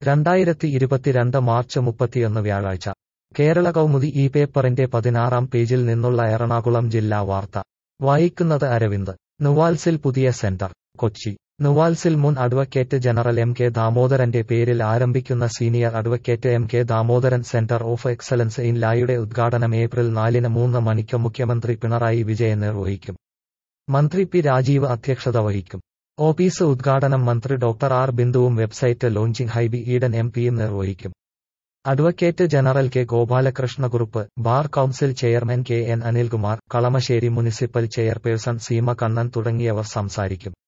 രണ്ടായിരത്തി ഇരുപത്തിരണ്ട് മാർച്ച് മുപ്പത്തിയൊന്ന് വ്യാഴാഴ്ച കേരള കൗമുദി ഈ പേപ്പറിന്റെ പതിനാറാം പേജിൽ നിന്നുള്ള എറണാകുളം ജില്ലാ വാർത്ത വായിക്കുന്നത് അരവിന്ദ് നുവാൽസിൽ പുതിയ സെന്റർ കൊച്ചി നുവാൽസിൽ മുൻ അഡ്വക്കേറ്റ് ജനറൽ എം കെ ദാമോദരന്റെ പേരിൽ ആരംഭിക്കുന്ന senior advocate M K Damodaran centre of excellence in ലായുടെ ഉദ്ഘാടനം ഏപ്രിൽ നാലിന് മൂന്ന് മണിക്ക് മുഖ്യമന്ത്രി പിണറായി വിജയൻ നിർവഹിക്കും മന്ത്രി പി രാജീവ് അധ്യക്ഷത വഹിക്കും ഓഫീസ് ഉദ്ഘാടനം മന്ത്രി ഡോക്ടർ ആർ ബിന്ദുവും website launching Hibi Eden M പിയും നിർവഹിക്കും advocate general K Gopalakrishnakurup bar council chairman K N Anilkumar Kalamassery municipal chairperson Seema Kannan തുടങ്ങിയവർ സംസാരിക്കും